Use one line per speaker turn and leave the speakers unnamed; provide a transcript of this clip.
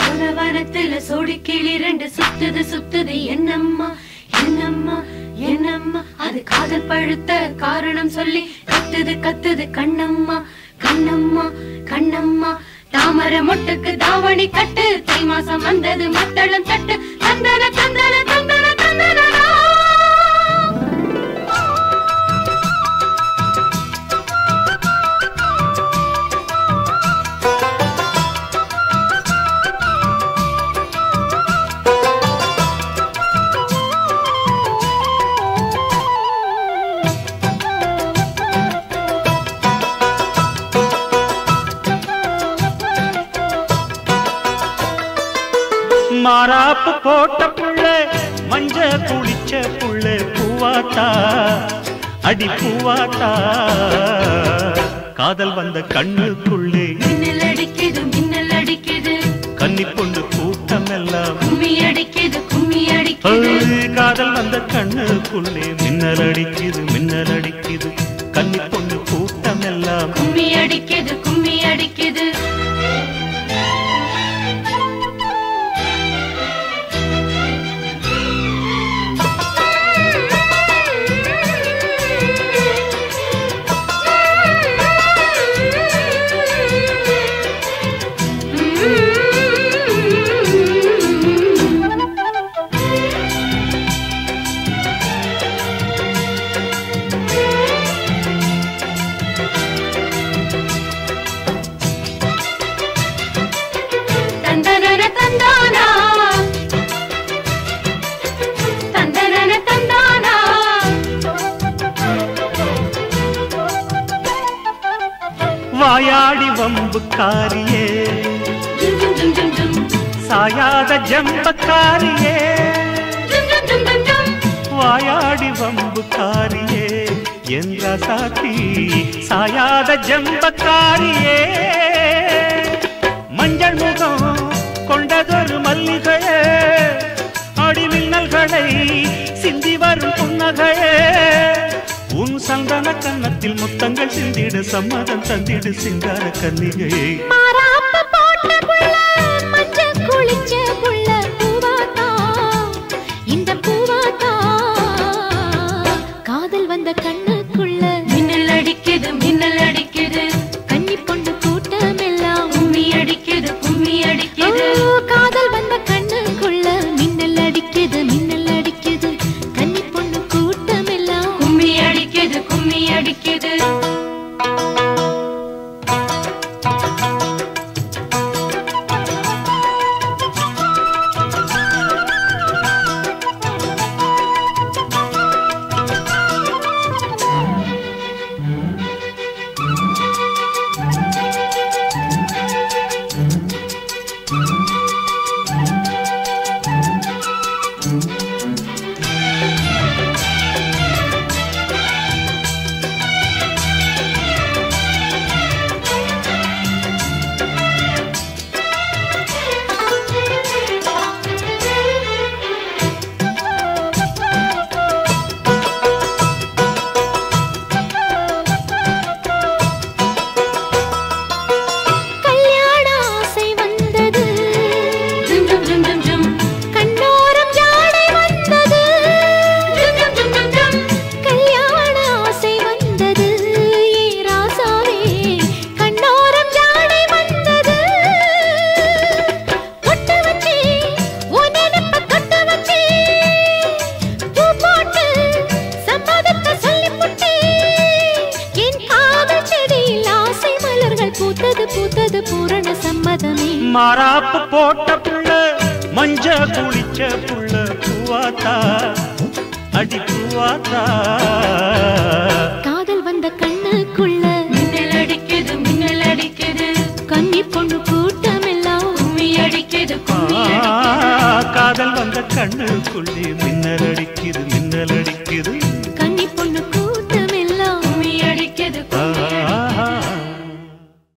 சோழவனத்துல சோடிக்கிளி ரெண்டு சுத்துது சுத்துது என்னம்மா என்னம்மா என்னம்மா அது காதல் பழுத்த காரணம் சொல்லி கத்துது கத்துது கண்ணம்மா கண்ணம்மா கண்ணம்மா தாமரை மொட்டுக்கு தாவணி கட்டு தை மாசம் வந்தது மத்தளம் தட்டு தந்தன தந்தன தந்தன தந்தனா
மாறாப்பு போட்ட புள்ள மஞ்ச குளிச்ச புள்ள பூவாத்தா அடி பூவாத்தா காதல் வந்த கண்ணுக்குள்ளே
மின்னல் அடிக்குது மின்னல் அடிக்குது
கன்னி பொண்ணு கூட்டம் எல்லாம்
கும்மி அடிக்குது கும்மி அடிக்குது
ஏய், காதல் வந்த கண்ணுக்குள்ளே மின்னல் அடிக்குது மின்னல் அடிக்குது கன்னி பொண்ணு கூட்டம் எல்லாம்
கும்மி அடிக்குது கும்மி அடிக்குது தந்தனன தந்தானா தந்தனன தந்தானா
வாயாடி வம்புக்காரியே
ஜும் ஜும் ஜும் ஜும் ஜும்
சாயாத ஜம்பக்காரியே
ஜும் ஜும் ஜும் ஜும் ஜும்
வாயாடி வம்புக்காரியே என்ற சாத்தி சாயாத ஜம்பக்காரியே மஞ்சள் முகம் கொண்டதொரு மல்லிகையே அடிமின்னல்களை சிந்தி வரும் புன்னகையே உன் சந்தன கன்னத்தில் முத்தங்கள் சிந்திட சம்மதம் தந்திடு சிங்கார கன்னிகையே
மாறாப்பு போட்ட புள்ள மஞ்ச குளிச்ச புள்ள பூவாத்தா இந்த பூவாத்தா காதல் வந்த கண்ணுக்குள்ள மின்னல் அடிக்குது மின்னல் அடிக்குது கன்னி பொண்ணு கூட்டம் எல்லாம் கும்மி அடிக்குது கும்மி அடிக்குது காதல் வந்த கண்ணுக்குள்ள மின்னல் அடிக்குது மின்னல் அடிக்குது கன்னி பொண்ணு கூட்டம் எல்லாம் கும்மி அடிக்குது கும்மி அடிக்குது கல்யாண ஆசை வந்தது ஜும் ஜும் ஜும் ஜும் ஜும் கண்ணோரம் ஜாடை வந்தது ஜும் ஜும் ஜும் ஜும் ஜும் கல்யாண ஆசை வந்தது ஏ ராசாவே கண்ணோரம் ஜாடை வந்தது பொட்டு வச்சி உன் நினைப்ப தொட்டு வச்சி பூ போட்டு சம்மதத்தை சொல்லி புட்டி என் காதல் செடியில் ஆசை மலர்கள் பூத்தது பூத்தது பூரண சம்மதமே
மாறாப்பு போட்ட புள்ள மஞ்ச குளிச்ச புள்ள பூவாத்தா அடி பூவாத்தா
காதல் வந்த கண்ணுக்குள்ள மின்னல் அடிக்குது மின்னல் அடிக்குது கன்னி பொண்ணு கூட்டம் எல்லாம் கும்மி அடிக்குது கும்மி
ஆ,
அடிக்குது
காதல் வந்த கண்ணுக்குள்ளே மின்னல் அடிக்குது மின்னல் அடிக்குது